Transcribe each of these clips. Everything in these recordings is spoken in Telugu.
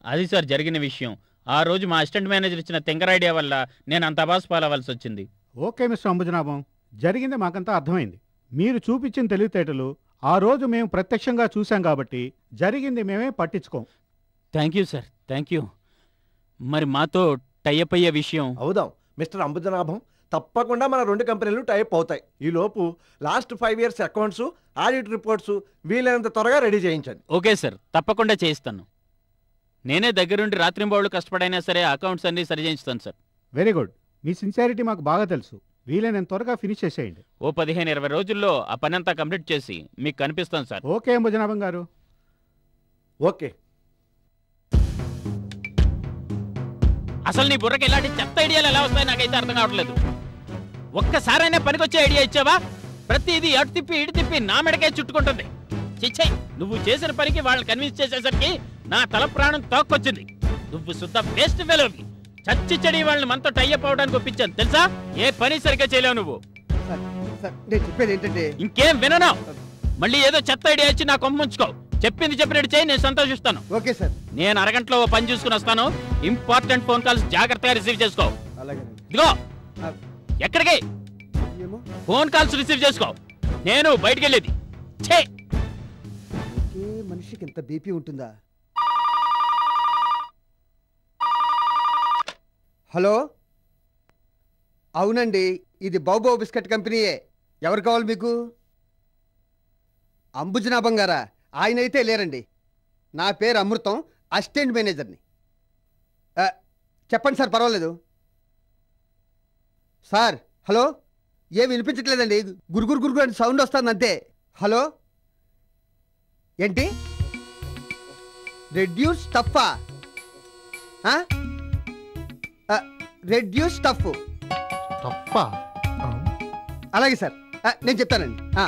అది సార్ జరిగిన విషయం ఆ రోజు మా అసిస్టెంట్ మేనేజర్ ఇచ్చిన తింగర ఐడియా వల్ల నేను అంత అబాస్ పాలవలసి వచ్చింది ఓకే మిస్టర్ అంబుజనాభం జరిగింది మాకంతా అర్థమైంది మీరు చూపించిన తెలివితేటలు ఆ రోజు మేము ప్రత్యక్షంగా చూశాం కాబట్టి జరిగింది మేమే పట్టించుకోం thank you sir thank you మరి మాతో టైఅప్ అయ్యే విషయం అవుదాం మిస్టర్ అంబుజనాభం తప్పకుండా మన రెండు కంపెనీలు టైప్ అవుతాయి ఈ లోపు last five years accounts audit reports వీలైనంత త్వరగా రెడీ చేయించండి ఓకే సార్ తప్పకుండా చేయిస్తాను నేనే దగ్గరుండి రాత్రింబౌళ్ళు కష్టపడైనా సరే అకౌంట్స్ అన్ని సరి చేయించుతాను సార్ వెరీ గుడ్ మీ సిన్సియారిటీ మాకు బాగా తెలుసు వీలైనంత త్వరగా ఫినిష్ చేసేయండి ఓ పదిహేను ఇరవై రోజుల్లో ఆ పని అంతా కంప్లీట్ చేసి మీకు కనిపిస్తాను సార్ ఓకే అంబుజనాభం గారు ఓకే అసలు నీ బుర్రకి ఇలాంటి చెత్త ఐడియాలు ఎలా వస్తాయి నాకైతే అర్థం కావట్లేదు ఒక్కసారైనా పనికొచ్చే ఐడియా ఇచ్చావా ప్రతిదీ అటు తిప్పి ఇటు తిప్పి నా మెడకే చుట్టుకుంటుంది చిచ్చై నువ్వు చేసిన పనికి వాళ్ళని కన్విన్స్ చేసేసరికి నా తల ప్రాణం తోక్కొచ్చింది నువ్వు శుద్ధ వేస్ట్ ఫెలోవి చచ్చి చెడి వాళ్ళని మనతో టైఅప్ అవడానికి ఒప్పించాను తెలుసా ఏ పని సరిగ్గా చేయలేవు నువ్వు సార్ సార్ నేను చెప్పేది ఏంటంటే ఇంకేం వినను మళ్ళీ ఏదో చెత్త ఐడియా ఇచ్చి నా కొమ్మ ఉంచుకో చెప్పింది చెప్పినట్టు చేయి నేను సంతోషిస్తాను ఓకే సార్ నేను అరగంటలో ఓ పని చూసుకుని వస్తాను ఇంపార్టెంట్ ఫోన్ కాల్స్ జాగ్రత్తగా రిసీవ్ చేసుకో అలాగే ఇదిగో ఎక్కడికి ఏమో ఫోన్ కాల్స్ రిసీవ్ చేసుకో నేను బయటికి వెళ్ళేది ఛే ఏ మనిషికి ఇంత బీపీ ఉంటుందా హలో అవునండి ఇది బాబో బిస్కెట్ కంపెనీయే ఎవరు కావాలి మీకు అంబుజనాభం గారా ఆయన అయితే లేరండి నా పేరు అమృతం అసిస్టెంట్ మేనేజర్ని ఆ, చెప్పండి సార్ పర్వాలేదు సార్ హలో ఏ వినిపించట్లేదండి గురుగురు గురుగురు అని సౌండ్ వస్తుంది అంతే హలో ఏంటి రెడ్యూస్ స్టఫా రెడ్యూస్ స్టఫ్ తప్ప అలాగే సార్ ఆ, నేను చెప్తానండి ఆ.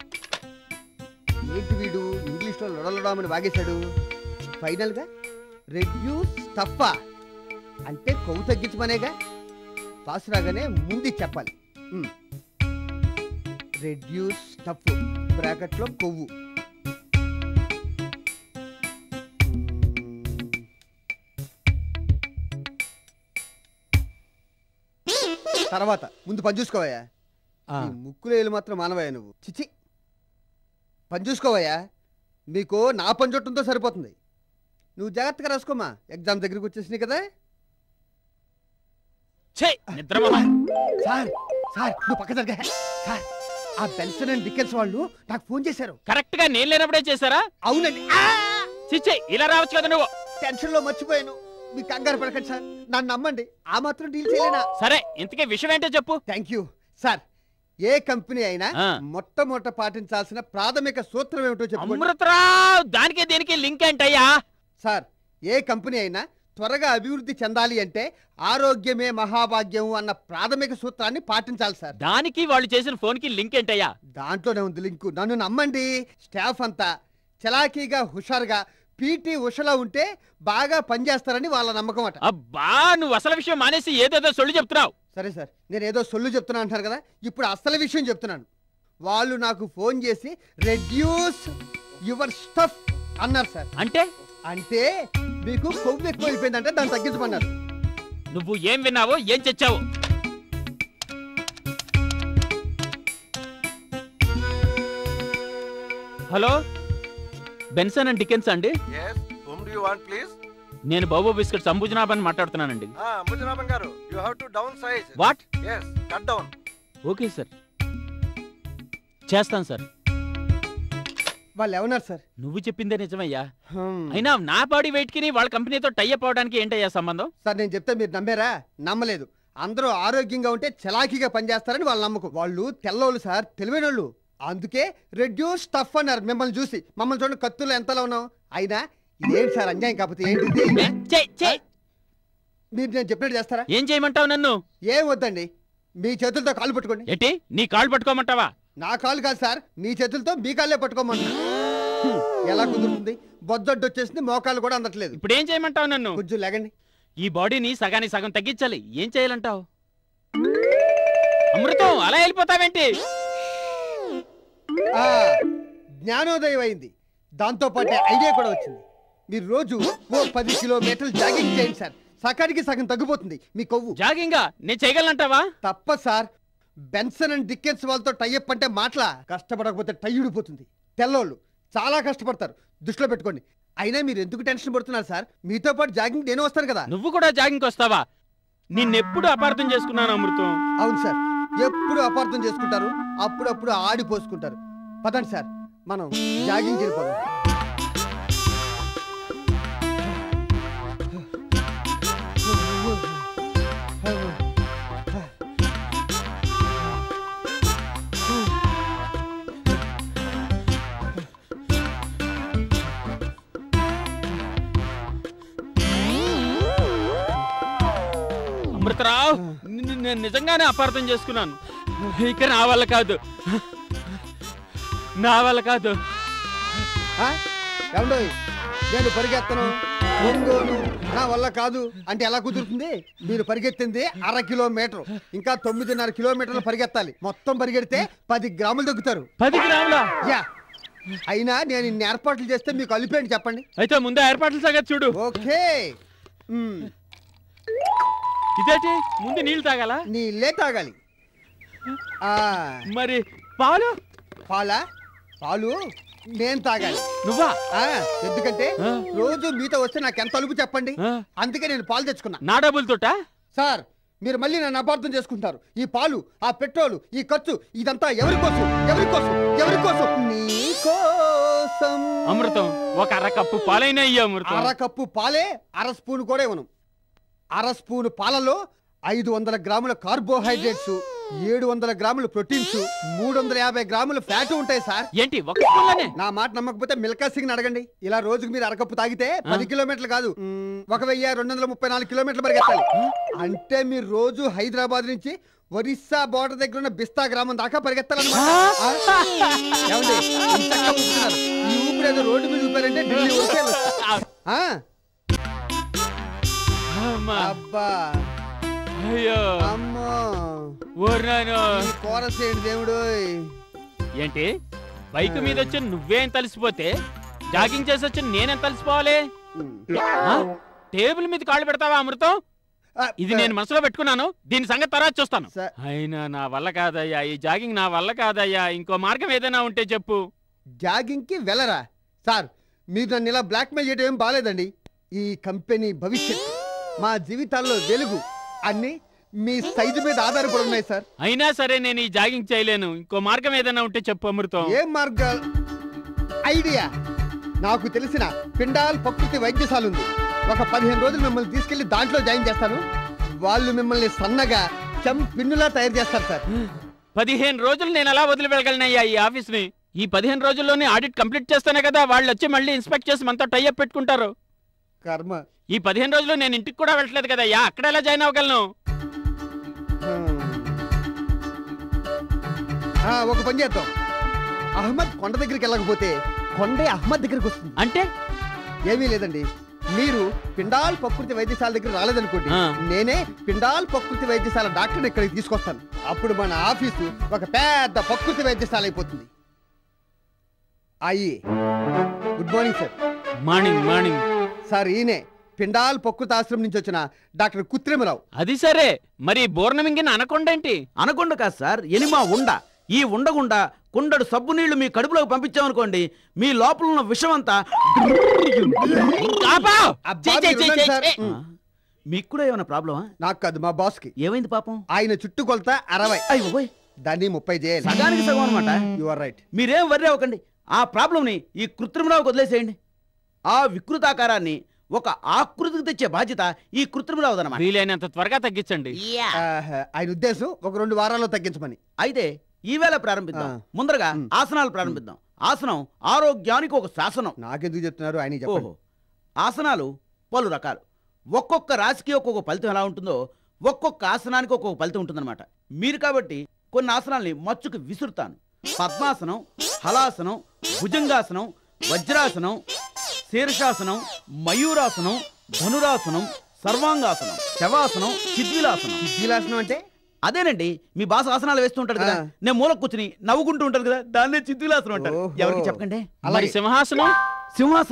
ఏంటి వీడు ఇంగ్లీష్లో లొడలొడమని వాగేశాడు ఫైనల్గా రెడ్యూస్ స్టఫా అంటే కొవ్వు తగ్గించమనేగా పాస్ రాగానే ముందు ఇది చెప్పాలి రెడ్యూస్ స్టఫ్ బ్రాకెట్లో కొవ్వు తర్వాత ముందు పని చూసుకోవయ్యా ఈ ముక్కులేలు మాత్రం మానవయ్యా నువ్వు చిచి పని చూసుకోవయ్యా మీకు నా పని చుట్టంతో సరిపోతుంది నువ్వు జాగ్రత్తగా రాసుకోమా ఎగ్జామ్ దగ్గరికి వచ్చేసినాయి కదా ఛే నిద్రమోహం సార్ సార్ నువ్వు పక్క జరగా సార్ ఆ బెన్సన్ అండ్ డికెన్స్ వాళ్ళు నాకు ఫోన్ చేశారు కరెక్ట్ గా నేను లేనప్పుడే చేశారా అవునండి చిచ్చే ఇలా రావచ్చు కదా నువ్వు టెన్షన్ లో మర్చిపోయాను మీకు కంగారు పడకండి సార్ నన్ను నమ్మండి ఆ మాత్రం డీల్ చేయలేనా సరే ఇంతకీ విషయం ఏంటో చెప్పు థ్యాంక్ యూ సార్ ఏ కంపెనీ అయినా ఆ. మొట్టమొదట పాటించాల్సిన ప్రాథమిక సూత్రం ఏమిటో చెప్పండి అమృతరావు దానికి దీనికి లింక్ ఏంటయ్యా సార్ ఏ కంపెనీ అయినా త్వరగా అభివృద్ధి చెందాలి అంటే ఆరోగ్యమే మహాభాగ్యం అన్న ప్రాథమిక సూత్రాన్ని పాటించాలి సార్ దానికి వాళ్ళు చేసిన ఫోన్ కి లింక్ ఏంటయ్యా దాంట్లోనే ఉంది లింకు నన్ను నమ్మండి స్టాఫ్ అంతా చలాకీగా హుషారుగా పీటీ ఉషలా ఉంటే బాగా పనిచేస్తారని వాళ్ళ నమ్మకం అట అబ్బా నువ్వు అసలు విషయం మానేసి ఏదేదో సొల్లు చెప్తున్నావు సరే సార్ నేను ఏదో సొల్లు చెప్తున్నా అంటారు కదా ఇప్పుడు అసలు విషయం చెప్తున్నాను వాళ్ళు నాకు ఫోన్ చేసి రెడ్యూస్ యువర్ స్టఫ్ అన్నారు సార్ అంటే అంటే మీకు కొవ్వు ఎక్కువ అయిపోయిందంటే దాన్ని తగ్గించమన్నారు నువ్వు ఏం విన్నావో ఏం చచ్చావు హలో బెన్సన్ అండ్ డికెన్స్ అండి yes home do you want please నేను బాబు బిస్కెట్స్ అంబుజనాభన్ మాట్లాడుతున్నానండి Ambujanabham garu you have to down size what yes cut down okay sir చేస్తాను సార్ వాళ్ళు ఏమన్నారు సార్ నువ్వు చెప్పిందే నిజమయ్యా హ్మ్. అయినా నా బాడీ వెయిట్ కి వాళ్ళ కంపెనీతో టైఅప్ అవడానికి ఏంటయ్యా సంబంధం సార్ నేను చెప్తే మీరు నమ్మారా నమ్మలేదు అందరూ ఆరోగ్యంగా ఉంటే చలాకీగా పనిచేస్తారని వాళ్ళ నమ్మకం వాళ్ళు తెల్లోళ్ళు సార్ తెలివైనోళ్ళు అందుకే రెడ్యూస్ టఫ్ అన్నారు మిమ్మల్ని చూసి మమ్మల్ని చూడండి కత్తులు ఎంతలో ఉన్నాం అయినా ఇదేంటి సార్ అన్యాయం కాకపోతే ఏంటిది ఛే, ఛే. మీరు నేను చెప్పినట్టు చేస్తారా ఏం చేయమంటావు నన్ను ఏం వద్దండి మీ చేతులతో కాళ్ళు పట్టుకోండి ఏంటి నీ కాళ్ళు పట్టుకోమంటావా నా కాళ్ళు కాదు సార్ మీ చేతులతో మీ కాళ్ళే పట్టుకోమన్నా హ్మ్, ఎలా కుదురుతుంది బొద్దొడ్డు వచ్చేసింది మోకాళ్ళు కూడా అందట్లేదు ఇప్పుడు ఏం చేయమంటావు నన్ను కొంచెం లేగండి ఈ బాడీని సగానికి సగం తగ్గించాలి ఏం చేయాలంటావు అమృతం అలా వెళ్ళిపోతావేంటి ఆ, జ్ఞానోదయం అయింది దాంతో పాటే ఐడియా కూడా వచ్చింది మీరు రోజు ఓ పది కిలోమీటర్లు జాగింగ్ చేయండి సార్ సకానికి సగం తగ్గిపోతుంది మీ కొవ్వు జాగింగా నేను చేయగలనంటావా తప్ప సార్ బెన్సన్ అండ్ డికెన్స్ వాళ్ళతో టైఅప్ అంటే మాటల కష్టపడకపోతే టై ఊడిపోతుంది తెల్లోళ్ళు చాలా కష్టపడతారు దృష్టిలో పెట్టుకోండి అయినా మీరు ఎందుకు టెన్షన్ పడుతున్నారు సార్ మీతో పాటు జాగింగ్ నేను వస్తాను కదా నువ్వు కూడా జాగింగ్కి వస్తావా నిన్నెప్పుడు అపార్థం చేసుకున్నాను అమృతం అవును సార్ ఎప్పుడు అపార్థం చేసుకుంటారు అప్పుడప్పుడు ఆడిపోసుకుంటారు పదండి సార్ మనం జాగింగ్ వెళ్ళిపోదాం అమృతరావు నిన్ను నేను నిజంగానే అపార్థం చేసుకున్నాను ఇక నా వల్ల కాదు నా వల్ల కాదు ఆ? ఏమండోయ్ నేను పరిగెత్తను ఒంగోను నా వల్ల కాదు అంటే ఎలా కుదురుతుంది మీరు పరిగెత్తింది అర కిలోమీటర్ ఇంకా తొమ్మిదిన్నర కిలోమీటర్లు పరిగెత్తాలి మొత్తం పరిగెడితే పది గ్రాములు తగ్గుతారు పది గ్రాముల యా అయినా నేను ఇన్ని ఏర్పాట్లు చేస్తే మీకు అలిపేంటి చెప్పండి అయితే ముందే ఏర్పాట్ల సంగతి చూడు ఓకే మ్, ఇదేంటి ముందు నీళ్లు తాగాల నీళ్ళే తాగాలి ఆ మరి పాలు పాలా పాలు నేను తాగాలి నువ్వా ఆ ఎందుకంటే ఆ? రోజు మీతో వస్తే నాకు ఎంత అలుపు చెప్పండి ఆ? అందుకే నేను పాలు తెచ్చుకున్నా నా డబ్బులతోటా సార్ మీరు మళ్ళీ నన్ను అపార్థం చేసుకుంటారు ఈ పాలు ఆ పెట్రోలు ఈ ఖర్చు ఇదంతా ఎవరి కోసం ఎవరి కోసం ఎవరి కోసం నీ కోసం అమృతం ఒక అర కప్పు పాలైనా ఇయ్య అమృతం అర కప్పు పాలే అర స్పూన్ కూడా ఇవ్వను అర స్పూన్ పాలలో ఐదు వందల గ్రాముల కార్బోహైడ్రేట్స్ ఏడు వందల గ్రాముల ప్రోటీన్స్ మూడు వందల యాభై గ్రాముల ఫ్యాట్ ఉంటాయి సార్ ఏంటి ఒక స్పూన్లోనే నా మాట నమ్మకపోతే మిల్కా సింగ్ అడగండి ఇలా రోజుకు మీరు అరకప్పు తాగితే పది కిలోమీటర్లు కాదు మ్, ఒక వెయ్యి రెండు వందల ముప్పై నాలుగు కిలోమీటర్లు పరిగెత్తాలి అంటే మీరు రోజు హైదరాబాద్ నుంచి ఒరిస్సా బోర్డర్ దగ్గర ఉన్న బిస్తా గ్రామం దాకా పరిగెత్తాలన్నమాట ఆ? ఏమండి ఇంతక్క ఊపుతున్నారు. ఈ ఊపిరి ఏదో రోడ్డు మీద ఊపారంటే ఢిల్లీ వచ్చేయాలి ఆ? అమ్మా అబ్బా అయ్యో అమ్మో ఊర్నాను ఈ కోరసేంటి దేవుడు ఏంటి బైక్ మీద వచ్చి నువ్వేం తలిసిపోతే జాగింగ్ చేసి వచ్చి నేనేం తలిసిపోవాలి ఆ? టేబుల్ మీద కాళ్ళు పెడతావా అమృతం ఇది నేను మనసులో పెట్టుకున్నాను దీని సంగతి తర్వాత చూస్తాను స- అయినా నా వల్ల కాదయ్యా ఈ జాగింగ్ నా వల్ల కాదయ్యా ఇంకో మార్గం ఏదైనా ఉంటే చెప్పు జాగింగ్ కి వెళ్ళరా సార్ మీరు నన్ను ఇలా బ్లాక్మెయిల్ చేయడం ఏం బాగాలేదండి ఈ కంపెనీ భవిష్యత్ మా జీవితాల్లో వెలుగు అన్ని మీ సైజు మీద ఆధారపడి ఉన్నాయి సార్ అయినా సరే నేను ఈ జాగింగ్ చేయలేను ఇంకో మార్గం ఏదైనా ఉంటే చెప్పు అమృతం ఏ మార్గాలు ఐడియా నాకు తెలిసిన పిండాల్ ప్రకృతి వైద్యశాల ఉంది ఒక పదిహేను రోజులు మిమ్మల్ని తీసుకెళ్లి దాంట్లో జాయిన్ చేస్తాను వాళ్ళు మిమ్మల్ని సన్నగా చెం పిన్నులా తయారు చేస్తారు సార్ పదిహేను రోజులు నేను ఎలా వదిలి వెళ్ళగలనయ్యా ఈ ఆఫీస్ ని ఈ పదిహేను రోజుల్లోనే ఆడిట్ కంప్లీట్ చేస్తేనే కదా వాళ్ళు వచ్చి మళ్ళీ ఇన్స్పెక్ట్ చేసి మనతో టైఅప్ పెట్టుకుంటారు కర్మ ఈ పదిహేను రోజులు నేను ఇంటికి కూడా వెళ్ళట్లేదు కదా అయ్యా అక్కడ ఎలా జాయిన్ అవ్వగలను హ్మ్. ఆ, ఒక పని చేద్దాం అహ్మద్ కొండ దగ్గరికి వెళ్ళకపోతే కొండే అహ్మద్ దగ్గరికి వస్తుంది అంటే ఏమీ లేదండి మీరు పిండాల్ ప్రకృతి వైద్యశాల దగ్గర రాలేదనుకోండి ఆ. నేనే పిండాల్ ప్రకృతి వైద్యశాల డాక్టర్ని ఇక్కడికి తీసుకొస్తాను అప్పుడు మన ఆఫీసు ఒక పెద్ద ప్రకృతి వైద్యశాల అయిపోతుంది అయ్యి good morning sir morning morning sir ఈయనే పిండాల్ ప్రకృతి ఆశ్రమం నుంచి వచ్చిన డాక్టర్ కుత్రిమరావు అది సరే మరి బోర్నమింగిన అనకొండేంటి అనకొండ కాదు సార్ ఎనిమా ఉండ ఈ ఉండగుండా కుండడు సబ్బు నీళ్లు మీ కడుపులోకి పంపించామనుకోండి మీ లోపల ఉన్న విషం అంతా ఆపా! అబ్బా, చెయ్, చెయ్, మీరు చెయ్, ఉండండి సార్. చెయ్. ఉమ్. మీకు కూడా ఏమైనా ప్రాబ్లమా నాకు కాదు మా బాస్కి ఏమైంది పాపం ఆయన చుట్టుకొలత అరవై అయ్యో పోయ్ దాన్ని ముప్పై చేయాలి సగానికి సగం అనమాట యు ఆర్ రైట్ మీరేం వర్రీ అవ్వకండి ఆ ప్రాబ్లంని ఈ కృత్రిమరావుకి వదిలేసేయండి ఆ వికృతాకారాన్ని ఒక ఆకృతికి తెచ్చే బాధ్యత ఈ కృత్రిమరావుదన్నమాట వీలైనంత త్వరగా తగ్గించండి ఆయన ఉద్దేశం ఒక రెండు వారాల్లో తగ్గించమని అయితే ఈవేళ ప్రారంభిద్దాం ఆ. ముందరగా ఉమ్. ఆసనాలు ప్రారంభిద్దాం ఆసనం ఆరోగ్యానికి ఒక శాసనం నాకెందుకు చెప్తున్నారు ఆయన ఓహో చెప్పండి ఆసనాలు పలు రకాలు ఒక్కొక్క రాశికి ఒక్కొక్క ఫలితం ఎలా ఉంటుందో ఒక్కొక్క ఆసనానికి ఒక్కొక్క ఫలితం ఉంటుందన్నమాట మీరు కాబట్టి కొన్ని ఆసనాల్ని మచ్చుకు విసురుతాను పద్మాసనం హలాసనం భుజంగాసనం వజ్రాసనం శీర్షాసనం మయూరాసనం ధనురాసనం సర్వాంగాసనం శవాసనం చిద్విలాసనం విలాసనం అంటే అదేనండి మీ బాస ఆసనాలు వేస్తూ ఉంటాడు కదా ఆ. నేను మూల కూర్చుని నవ్వుకుంటూ ఉంటాడు కదా దాన్నే చిద్విలాసనం అంటారు ఓహో. ఎవరికి చెప్పకండి మరి అలాగే సింహాసనం సింహాసనమా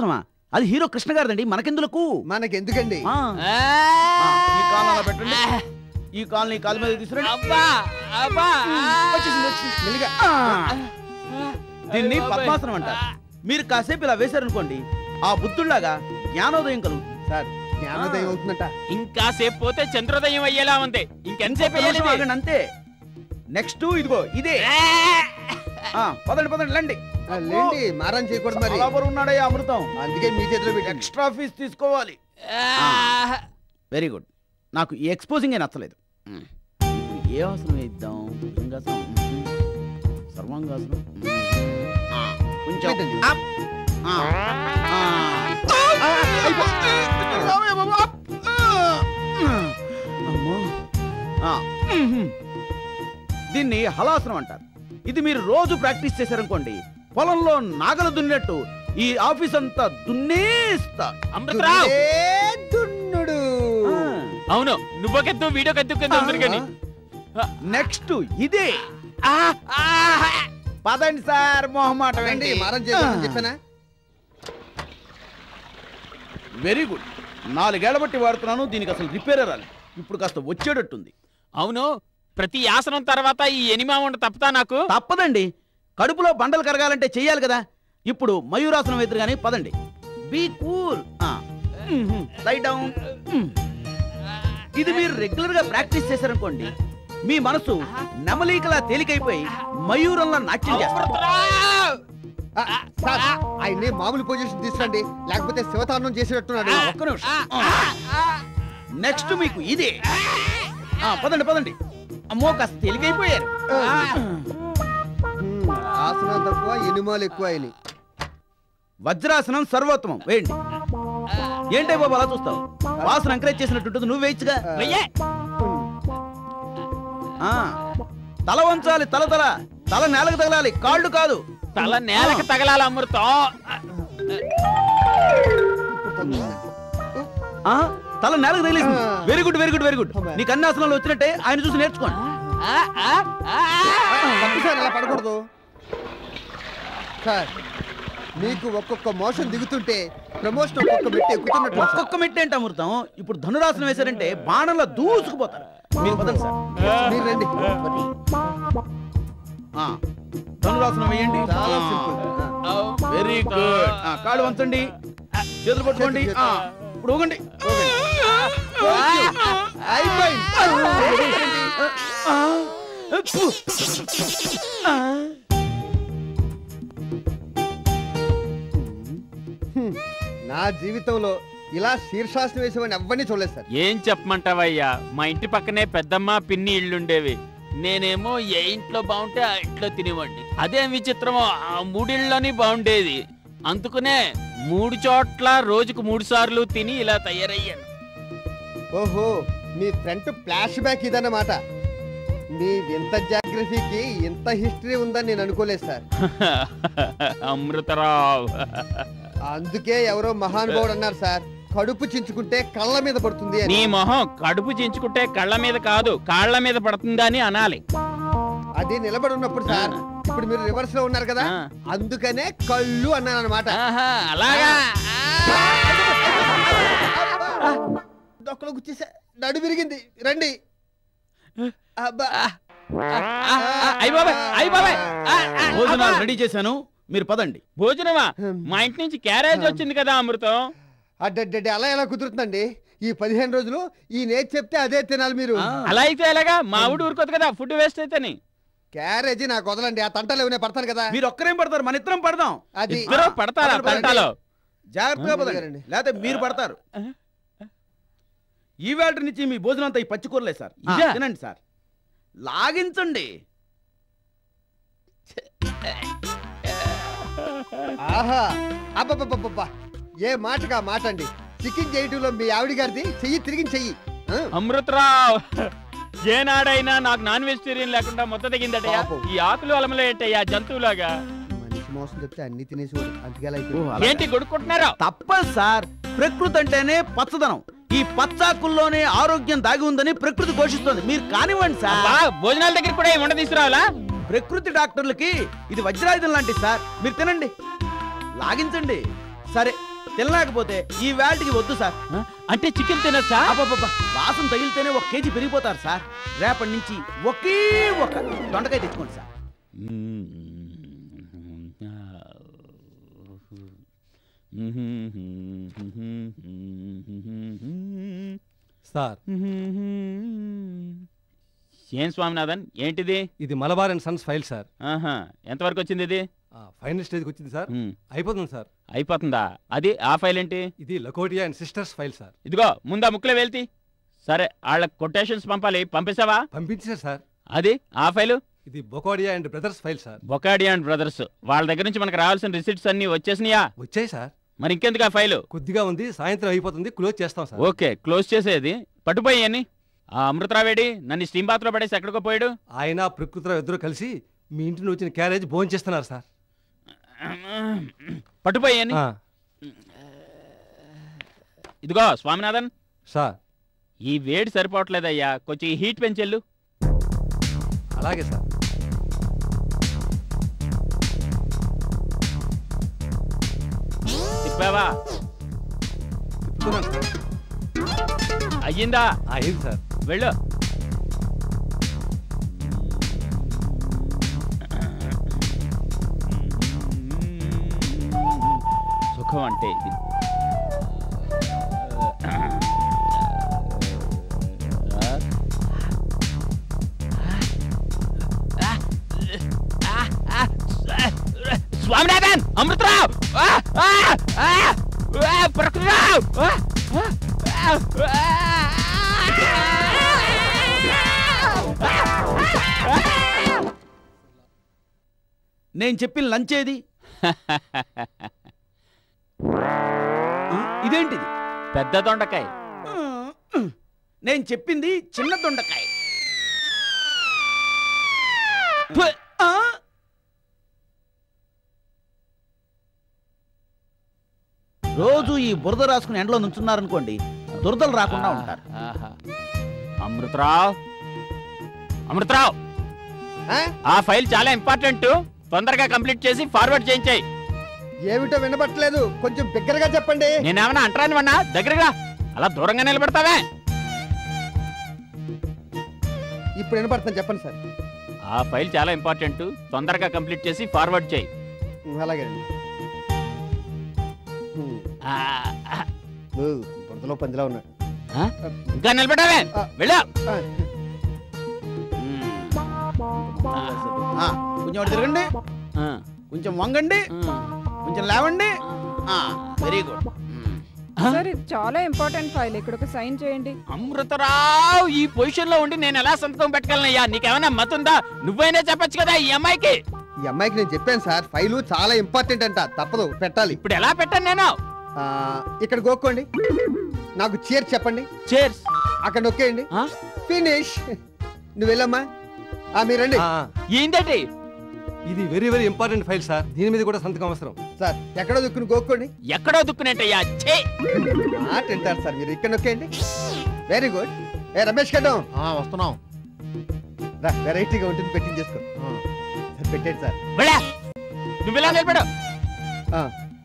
అది హీరో కృష్ణ గారిదండి మనకెందులకు మనకెందుకండి ఆ, ఆ, ఆ, ఈ కాలు అలా పెట్టండి ఈ కాల్ని ఈ కాలు మీద తీసుకురండి అబ్బా అబ్బా వచ్చేసింది, వచ్చేసింది. మెల్లిగా ఆ. దీన్ని పద్మాసనం అంటారు మీరు కాసేపు ఇలా వేశారనుకోండి ఆ బుద్ధుల్లాగా జ్ఞానోదయం కలుగుతుంది సార్ జ్ఞానోదయం అవుతుందట ఇంకా సేపు పోతే చంద్రోదయం అయ్యేలా ఉంది ఇంకెంతసేపు ఒక్క నిమిషం వేయాలి ఆగండి అంతే నెక్స్ట్ ఇదిగో ఇదే ఆ, పదండి పదండి రండి ఆ, లేండి మారం చేయకూడదు మరి చాలా బరువు ఉన్నాడయ్యా అమృతం అందుకే మీ చేతిలో పెట్టండి ఎక్స్ట్రా ఫీజు తీసుకోవాలి వెరీ గుడ్ నాకు ఈ ఎక్స్పోజింగ్ నచ్చలేదు మ్మ్. ఇప్పుడు ఏ ఆసనం వేద్దాం భుజంగాసనం మ్మ్. సర్వాంగాసనం మ్మ్. ఆ, కొంచెం పెట్టండి. అప్. ఆ, ఆ. ఆ, అయిపో. రావయ్య బాబు, అప్. ఆ. అమ్మో. ఆ, మ్మ్. దీన్ని హలాసనం అంటారు ఇది మీరు రోజు ప్రాక్టీస్ చేశారనుకోండి పొలంలో నాగలు దున్నినట్టు ఈ ఆఫీస్ అంతా దున్నేస్తా అమృతరావు దున్నే దున్నుడు అవును నువ్వొకెత్తు వీడియో కత్తుకుంది కానీ నెక్స్ట్ ఇదే ఆ, ఆ, పదండి సార్ మొహమాట రండి మారం చేయకూడదు చెప్పానా వెరీ గుడ్ నాలుగేళ్ల బట్టి వాడుతున్నాను దీనికి అసలు రిపేర్ రాలి ఇప్పుడు కాస్త వచ్చేటట్టుంది అవును ప్రతి ఆసనం తర్వాత ఈ ఎనిమా ఉండ తప్పుతా నాకు తప్పదండి కడుపులో బండలు కరగాలంటే చెయ్యాలి కదా ఇప్పుడు మయూరాసనం ఎదురు కానీ పదండి బీ కూల్ లై డౌన్ ఇది మీరు రెగ్యులర్ గా ప్రాక్టీస్ చేశారనుకోండి మీ మనసు నెమలీకలా తేలికైపోయి మయూరంలో నాట్యం చేస్తారు అమృతరావు! ఆ, సార్ ఆయన్ని మామూలు పొజిషన్ తీసుకురండి లేకపోతే శివతాండం చేసేటట్టున్నాడు ఆ, ఒక్క నిమిషం నెక్స్ట్ మీకు ఇదే ఆ, పదండి పదండి అమ్మో కాస్త తేలికైపోయారు హ్మ్, ఆసనాలు తక్కువ ఎనిమాలు ఎక్కువ ఆయన వజ్రాసనం సర్వోత్తమం వేయండి ఏంటే బాబు అలా చూస్తావు వాసన ఎంకరేజ్ చేసినట్టుంటుంది నువ్వు వేయచ్చుగా వెయ్యే. ఆ, తల వంచాలి తల తల తల నేలకు తగలాలి కాళ్ళు కాదు తల నేలకు తగలాల అమృతం ఆ తల నేలకు తగిలేసింది ఆ. Very good very good very good అమ్మాయి. నీకు అన్ని ఆసనాలు వచ్చినట్టే ఆయన చూసి నేర్చుకోండి ఆ, ఆ, ఆ, తప్పు సార్ అలా పడకూడదు సార్ మీకు ఒక్కొక్క మోషన్ దిగుతుంటే ప్రమోషన్ ఒక్కొక్క మెట్టు ఎక్కుతున్నట్టు సార్. ఒక్కొక్క మెట్టు ఏంటి అమృతం ఇప్పుడు ధనురాసనం వేశారంటే బాణంలో దూసుకుపోతారు మీరు పదండి సార్ మీరు రండి ఆ, ధనురాసనం వేయండి చాలా సింపుల్ ఆ. వెరీ గుడ్ కాళ్ళు వంచండి చేతులు పట్టుకోండి చేతులు, ఆ, ఇప్పుడు ఊగండి అయిపోయింది ఆ, ఫు. ఆ. హ్మ్. నా జీవితంలో ఇలా శీర్షాసనం వేసేవాడిని ఎవరిని చూడలేదు సార్ ఏం చెప్పమంటావయ్యా మా ఇంటి పక్కనే పెద్దమ్మ పిన్ని ఇళ్ళుండేవి నేనేమో ఏ ఇంట్లో బాగుంటే ఆ ఇంట్లో తినేవాడిని అదే విచిత్రమో ఆ మూడిళ్ళలోని బాగుండేది అందుకునే మూడు చోట్ల రోజుకు మూడు సార్లు తిని ఇలా తయారయ్యాను ఓహో మీ ఫ్రంట్ ఫ్లాష్ బ్యాక్ ఇదన్నమాట మీ వింత జాగ్రఫీకి ఇంత హిస్టరీ ఉందని నేను అనుకోలేదు సార్ అమృతరావు అందుకే ఎవరో మహానుభావుడు అన్నారు సార్ కడుపు చించుకుంటే కళ్ళ మీద పడుతుంది అని నీ మొహం కడుపు చించుకుంటే కళ్ళ మీద కాదు కాళ్ళ మీద పడుతుందని అనాలి అది నిలబడి ఉన్నప్పుడు సార్ ఇప్పుడు మీరు రివర్స్ లో ఉన్నారు కదా ఆ. అందుకనే కళ్ళు అన్నాను అనమాట ఆహా, అలాగా దొక్కలో గుచ్చేసా నడు విరిగింది రండి అబ్బా అయ్య బాబాయ్ అయ్య బాబాయ్ ఆ, ఆ, భోజనాలు అబ్బా. రెడీ చేశాను మీరు పదండి భోజనమా మా ఇంటి నుంచి క్యారేజ్ వచ్చింది కదా అమృతం అడ్డడ్డడ్డి అలా ఎలా కుదురుతుందండి ఈ పదిహేను రోజులు ఈ నేతి చెప్తే అదే తినాలి మీరు ఆ. అలా అయితే ఎలాగా మా ఊడు ఊరుకోదు కదా ఫుడ్ వేస్ట్ అయితేని క్యారేజీ నాకు వదలండి ఆ తంటలు ఏమైనా పడతాను కదా మీరు ఒక్కరేం పడతారు మన ఇద్దరం పడదాం అది ఇద్దరు పడతారా పదండి, పదండి. పంటలో జాగ్రత్తగా ఆ, పదండి అలాగేనండి. లేకపోతే మీరు పడతారు ఈ వేళ నుంచి మీ భోజనం అంతా ఈ పచ్చికూరలే సార్ ఆ, ఇదా? తినండి సార్ లాగించండి ఆహా అబ్బబ్బబ్బబ్బా ఏ మాటగా మాట అండి చికెన్ చేయటంలో మీ ఆవిడ గారిది చెయ్యి తిరిగి చెయ్యి ఆ, అమృతరావు ఏనాడైనా నాకు నాన్ వెజిటేరియన్ లేకుండా మొత్తం తగిందటయ్యా పాపం. ఈ ఆకులు అలమలు ఏంటయ్యా జంతువులాగా మనిషి మోసం చెప్తే అన్ని తినేసేవాడు అందుకే అలా ఓ, అయిపోయింది. అలాగా. ఏంటి కొడుకుంటున్నారా తప్పదు సార్ ప్రకృతి అంటేనే పచ్చదనం ఈ పచ్చాకుల్లోనే ఆరోగ్యం దాగి ఉందని ప్రకృతి ఘోషిస్తోంది మీరు కానివ్వండి సార్ అబ్బా, భోజనాల దగ్గర కూడా ఏమంట తీసుకురావాలా ప్రకృతి డాక్టర్లకి ఇది వజ్రాయుధం లాంటిది సార్ మీరు తినండి లాగించండి సరే తినలేకపోతే ఈ వేల్టికి వద్దు సార్ ఆ? అంటే చికెన్ తినచ్చా అబ్బబ్బబ్బ, వాసన తగిలితేనే ఒక కేజీ పెరిగిపోతారు సార్ రేపటి నుంచి ఒకే ఒక దొండకాయ తెచ్చుకోండి సార్ సార్ ఏం స్వామినాథన్ ఏంటిది ఇది Malabar and sons file sir ఆహా ఎంతవరకు వచ్చింది ఇది ఆ, ఫైనల్ స్టేజ్కి వచ్చింది సార్ ఉమ్, అయిపోతుంది సార్ అయిపోతుందా అది ఆ ఫైల్ ఏంటి ఇది Lakotia and sisters file sir ఇదిగో ముందా ముక్కులో వెళ్తి సరే వాళ్ళ కొటేషన్స్ పంపాలి పంపిస్తావా పంపించారు సార్ అది ఆ ఫైలు ఇది Bokodia and brothers file sir Bokadi and brothers వాళ్ళ దగ్గర నుంచి మనకు రావాల్సిన రిసిప్ట్స్ అన్ని వచ్చేసినాయా వచ్చాయి సార్ మరి ఇంకెందుకు ఆ ఫైలు కొద్దిగా ఉంది సాయంత్రం అయిపోతుంది క్లోజ్ చేస్తాం సార్ ఓకే క్లోజ్ చేసేది పట్టుపోయి అని ఆ అమృతరావేడి నన్ను స్టీమ్ బాత్ లో పడేసి ఎక్కడికో పోయాడు ఆయన ప్రకృతిరావు ఇద్దరు కలిసి మీ ఇంటిని వచ్చిన క్యారేజ్ భోజనం చేస్తున్నారు సార్ పట్టుపోయి అని ఆ, ఇదిగో స్వామినాథన్ సార్ ఈ వేడి సరిపోవట్లేదయ్యా కొంచెం ఈ హీట్ పెంచెల్లు అలాగే సార్ తిప్పావా తిప్పుతున్నాను సార్ అయ్యిందా ఆ, ఏంటి సార్ వెళ్ళు సుఖం అంటే ఇది స్వామినాథన్ అమృతరావు ఆ, ఆ, ఆ, ఆ, ప్రకృతిరావు ఆ, ఆ, ఆ, నేను చెప్పిన లంచ్ ఏది ఆ, ఇదేంటిది పెద్ద దొండకాయ నేను చెప్పింది చిన్న దొండకాయ ఫు, ఆ? రోజు ఈ బురద రాసుకుని ఎండలో నుంచున్నారనుకోండి దురదలు రాకుండా ఉంటారు ఆహా. అమృతరావు అమృతరావు ఆ? ఆ ఫైల్ చాలా ఇంపార్టెంట్ తొందరగా కంప్లీట్ చేసి ఫార్వర్డ్ చేయించాయి ఏమిటో వినబట్టలేదు కొంచెం బిగ్గరగా చెప్పండి నేనేమన్నా అంటరాని వన్నా దగ్గరగా అలా దూరంగా నిలబడతావే ఇప్పుడు వినపడతాను చెప్పండి సార్ ఆ ఫైల్ చాలా ఇంపార్టెంట్ తొందరగా కంప్లీట్ చేసి ఫార్వర్డ్ చేయి ఉమ్, అలాగేనండి ఉమ్, ఆ, ఆ, ఓ, బురదలో పందిలా ఉన్నాడు ఆ? ఇంకా నిలబడావే వెళ్ళా ఆ, ఆ, కొంచెం అటు తిరగండి కొంచెం వంగండి కొంచెం లేవండి వెరీ గుడ్ సార్ ఇది చాలా ఇంపార్టెంట్ ఫైల్ ఇక్కడ ఒక సైన్ చేయండి అమృతరావు ఈ పొజిషన్ లో ఉండి నేను ఎలా సంతకం పెట్టగలనయ్యా నీకేమైనా మతుందా నువ్వైనా చెప్పొచ్చు కదా ఈ అమ్మాయికి ఈ అమ్మాయికి నేను చెప్పాను సార్ ఫైలు చాలా ఇంపార్టెంట్ అంట తప్పదు పెట్టాలి ఇప్పుడు ఎలా పెట్టాను నేను ఆ, ఇక్కడ గోక్కోండి నాకు చీర్ చెప్పండి చేర్స్ అక్కడ నొక్కేయండి ఫినిష్ నువ్వు వెళ్ళమ్మా ఆ, మీరండి ఆ, ఏంటంటే ఇది very very important file sir దీని మీద కూడా సంతకం అవసరం సార్ ఎక్కడో దుక్కుని గోక్కోండి ఎక్కడో దుక్కునేటయ్యా ఛే మాట వింటారు సార్ మీరు ఇక్కడ నొక్కేయండి వెరీ గుడ్ ఏ రమేష్ కట్టం వస్తున్నాం రా వెరైటీగా ఉంటుంది పెట్టింగ్ చేసుకో సార్ పెట్టండి సార్ వెళ్ళా నువ్వు ఇలా నిలబడు ఆ,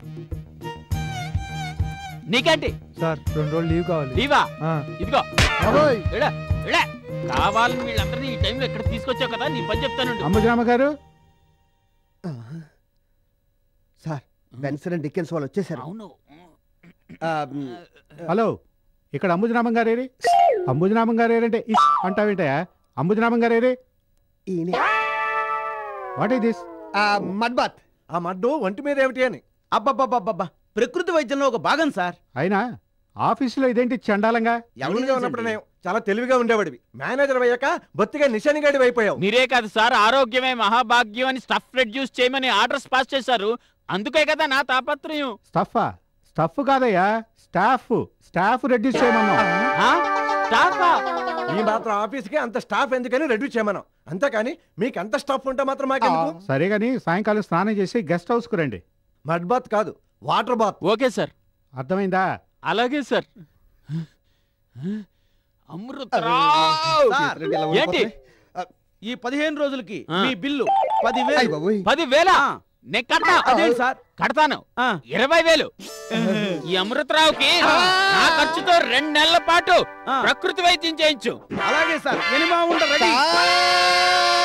నీకేంటి సార్ రెండు రోజులు లీవ్ కావాలి లీవా ఆ. ఇదిగో బాబోయ్. ఇడా ఇడా కావాలని వీళ్ళందరినీ ఈ టైంలో ఇక్కడ తీసుకొచ్చావు కదా నీ పని చెప్తాను అంబుజరామ గారు ఆ. సార్ బెన్సన్ అండ్ డికెన్స్ వాళ్ళు వచ్చేసారు అవును ఆ, మ్, హలో ఇక్కడ అంబుజనామం గారేరి అంబుజనామం గారేరంటే ఇస్ అంటావేంటయా అంబుజనామం గారేరి ఈయనే. వాట్ ఈస్ దిస్ ఆ, మడ్ బాత్ ఆ మడ్డు ఒంటి మీద ఏమిటి అని అబ్బబ్బబ్బబ్బబ్బా ప్రకృతి వైద్యంలో ఒక భాగం సార్ అయినా ఆఫీసులో ఇదేంటి చండాలంగా ఎవరిగా ఉన్నప్పుడు నేను చాలా తెలివిగా ఉండేవాడివి మేనేజర్ అయ్యాక బొత్తిగా నిశానిగాడి అయిపోయావు మీరే కాదు సార్ ఆరోగ్యమే మహాభాగ్యం అని స్టఫ్ రెడ్యూస్ చేయమని ఆర్డర్స్ పాస్ చేశారు అందుకే కదా నా తాపత్రయం స్టఫా స్టఫ్ కాదయ్యా స్టాఫ్ స్టాఫ్ రెడ్యూస్ చేయమన్నాం ఆ? స్టాఫా? ఈ మాత్రం ఆఫీస్కి అంత స్టాఫ్ ఎందుకని రెడ్యూస్ చేయమన్నాం అంతేకాని మీకు అంత స్టాఫ్ ఉంటే మాత్రం మాకెందుకు సరే కానీ సాయంకాలం స్నానం చేసి గెస్ట్ హౌస్కు రండి మడ్ బాత్ కాదు వాటర్ బాత్ ఓకే సార్ అర్థమైందా అలాగే సార్ అమృతరావు సార్, ఇలా ఏంటి ఉండిపోతున్నాయి. ఈ పదిహేను రోజులకి ఆ. మీ బిల్లు అయ్ పదివేలు బాబోయ్. పదివేల ఆ. నేను కట్టా అదేంటి సార్ కడతాను ఆ. ఇరవై వేలు ఈ అమృతరావుకి నా ఖర్చుతో రెండు నెలల పాటు ఆ. ప్రకృతి వైద్యం చేయించు అలాగే సార్ ఎనిమా ఉండ రెడీ సార్